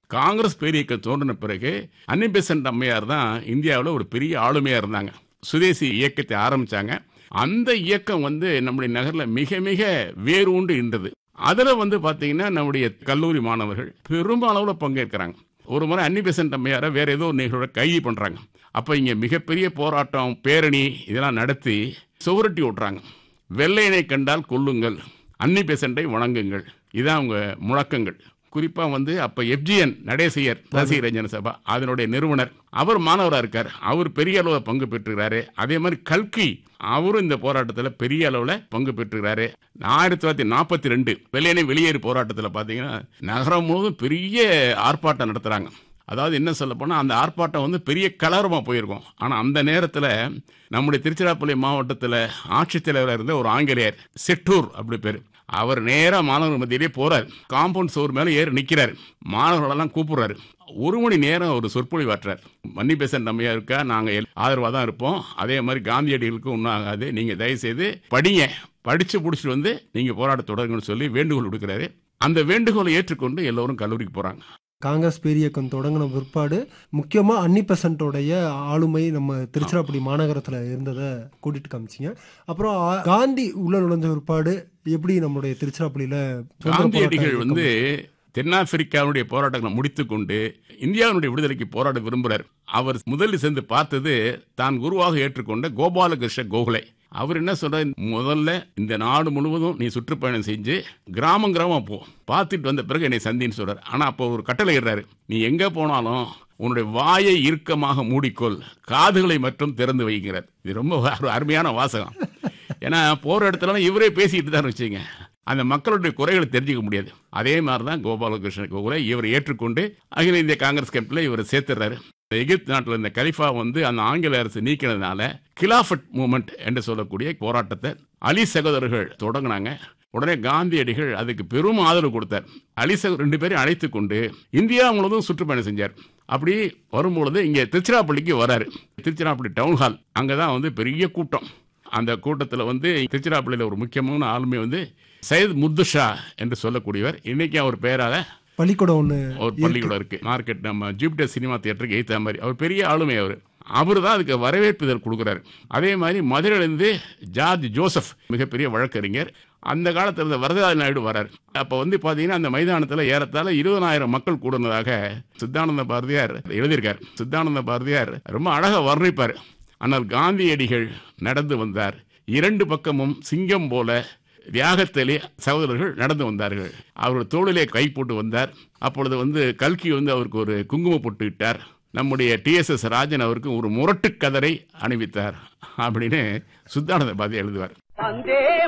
காங்கிரஸ் பேரியக்கம் தோன்றின பிறகு அன்னி பெசன்ட் அம்மையார் தான் இந்தியாவில் ஒரு பெரிய ஆளுமையா இருந்தாங்க சுதேசி இயக்கத்தை ஆரம்பிச்சாங்க அந்த இயக்கம் வந்து நம்முடைய நகரில் மிக மிக வேரூண்டு இருந்தது அதில் வந்து பார்த்தீங்கன்னா நம்முடைய கல்லூரி மாணவர்கள் பெரும்பாலாவில் பங்கேற்கிறாங்க ஒரு முறை அன்னி பெசன்ட் அம்மையாரை வேற ஏதோ ஒரு நிகழ்வை கைது பண்ணுறாங்க அப்போ இங்கே மிகப்பெரிய போராட்டம் பேரணி இதெல்லாம் நடத்தி சுவரட்டி விட்றாங்க வெள்ளையனை கண்டால் கொல்லுங்கள் அன்னி பெசண்டை வணங்குங்கள் இதான் அவங்க முழக்கங்கள் குறிப்பா வந்து அப்ப எஃப்ஜிஎன் நடேசியர் ரசிக ரஞ்சன சபா அதனுடைய நிறுவனர் அவர் மாணவராக இருக்கார் அவர் பெரிய அளவில் பங்கு பெற்றுகிறாரு அதே மாதிரி கல்கி அவரும் இந்த போராட்டத்தில் பெரிய அளவில் பங்கு பெற்றுகிறாரு ஆயிரத்தி தொள்ளாயிரத்தி நாற்பத்தி ரெண்டு வெள்ளையனை வெளியேறு போராட்டத்தில் பார்த்தீங்கன்னா நகரம் முழுவதும் பெரிய ஆர்ப்பாட்டம் நடத்துகிறாங்க அதாவது என்ன சொல்ல போனால் அந்த ஆர்ப்பாட்டம் வந்து பெரிய கலரமாக போயிருக்கும் ஆனால் அந்த நேரத்தில் நம்முடைய திருச்சிராப்பள்ளி மாவட்டத்தில் ஆட்சித்தலைவராக இருந்த ஒரு ஆங்கிலேயர் செட்டூர் அப்படி பேர் அவர் நேராக மாணவர் மத்தியிலே போறார் காம்பவுண்ட் சோர் மேலே ஏறி நிற்கிறார் மாணவர்களெல்லாம் கூப்பிடுறாரு ஒரு மணி நேரம் ஒரு சொற்பொழிவாற்றார் மன்னி பேசன் நம்மையா இருக்கா நாங்கள் ஆதரவாக தான் இருப்போம் அதே மாதிரி காந்தியடிகளுக்கும் ஒன்றும் ஆகாது நீங்கள் தயவுசெய்து படிங்க படித்து பிடிச்சிட்டு வந்து நீங்கள் போராட்ட தொடருங்கன்னு சொல்லி வேண்டுகோள் விடுக்கிறாரு அந்த வேண்டுகோளை ஏற்றுக்கொண்டு எல்லோரும் கல்லூரிக்கு போகிறாங்க காங்கிரஸ் பேரியக்கம் தொடங்கின பிற்பாடு முக்கியமாக அன்னி பெசன்ட்டோடைய ஆளுமை நம்ம திருச்சிராப்பள்ளி மாநகரத்தில் இருந்ததை கூட்டிட்டு காமிச்சிங்க அப்புறம் ஆ- காந்தி உள்ள நுழைஞ்ச பிற்பாடு எப்படி நம்மளுடைய திருச்சிராப்பள்ளியில் சுதந்திர காந்தியடிகள் போராட்ட வந்து தென்னாப்பிரிக்காவுடைய போராட்டங்களை முடித்துக்கொண்டு இந்தியாவினுடைய விடுதலைக்கு போராட விரும்புகிறார் அவர் முதலில் சென்று பார்த்தது தான் குருவாக ஏற்றுக்கொண்ட கோபாலகிருஷ்ண கோகலே அவர் என்ன சொல்றாரு முதல்ல இந்த நாடு முழுவதும் நீ சுற்றுப்பயணம் செஞ்சு கிராமம் கிராமம் போ பார்த்துட்டு வந்த பிறகு என்னை சந்தின்னு சொல்றாரு ஆனா அப்போ ஒரு கட்டளை இடுறாரு நீ எங்க போனாலும் உன்னுடைய வாயை இறுக்கமாக மூடிக்கொள் காதுகளை மட்டும் திறந்து வைக்கிறார் இது ரொம்ப ஒரு அருமையான வாசகம் ஏன்னா போற இடத்துல இவரே பேசிட்டு தான் வச்சுங்க அந்த மக்களுடைய குறைகளை தெரிஞ்சுக்க முடியாது அதே மாதிரி தான் கோபாலகிருஷ்ண கோகுலை இவர் ஏற்றுக்கொண்டு அகில இந்திய காங்கிரஸ் கேம்பில் இவர் சேர்த்துறாரு எகிப்து நாட்டில் இருந்த கலிஃபா வந்து அந்த ஆங்கில அரசு நீக்கினதுனால கிலாஃபட் மூமெண்ட் என்று சொல்லக்கூடிய போராட்டத்தை அலி சகோதரர்கள் தொடங்கினாங்க உடனே காந்தியடிகள் அதுக்கு பெரும் ஆதரவு கொடுத்தார் அலி சகோ ரெண்டு பேரையும் அழைத்து கொண்டு இந்தியா முழுவதும் சுற்றுப்பயணம் செஞ்சார் அப்படி வரும்பொழுது இங்கே திருச்சிராப்பள்ளிக்கு வராரு திருச்சிராப்பள்ளி டவுன் ஹால் அங்கே தான் வந்து பெரிய கூட்டம் அந்த கூட்டத்தில் வந்து திருச்சிராப்பள்ளியில் ஒரு முக்கியமான ஆளுமை வந்து சையத் முர்துஷா என்று சொல்லக்கூடியவர் இன்னைக்கு அவர் பெயராக பள்ளிக்கூடம் ஒன்று ஒரு பள்ளிக்கூடம் இருக்கு மார்க்கெட் நம்ம ஜூபிட்டர் சினிமா தியேட்டருக்கு எய்த்த மாதிரி அவர் பெரிய ஆளுமை அவர் அவர் தான் அதுக்கு வரவேற்பு இதழ் கொடுக்குறாரு அதே மாதிரி மதுரையிலேருந்து ஜார்ஜ் ஜோசப் மிகப்பெரிய வழக்கறிஞர் அந்த காலத்தில் இருந்த வரதராஜ நாயுடு வரார் அப்போ வந்து பார்த்தீங்கன்னா அந்த மைதானத்தில் ஏறத்தாழ இருபதாயிரம் மக்கள் கூடுனதாக சித்தானந்த பாரதியார் எழுதியிருக்கார் சித்தானந்த பாரதியார் ரொம்ப அழகாக வர்ணிப்பார் ஆனால் காந்தியடிகள் நடந்து வந்தார் இரண்டு பக்கமும் சிங்கம் போல தியாகத்திலே சகோதரர்கள் நடந்து வந்தார்கள் அவர் தோளிலே கை போட்டு வந்தார் அப்பொழுது வந்து கல்கி வந்து அவருக்கு ஒரு குங்கும பொட்டு இட்டார் நம்முடைய டிஎஸ்எஸ் ராஜன் அவருக்கு ஒரு முரட்டு கதரை அணிவித்தார் அப்படின்னு சுத்தானந்த பாதி எழுதுவார் வந்தே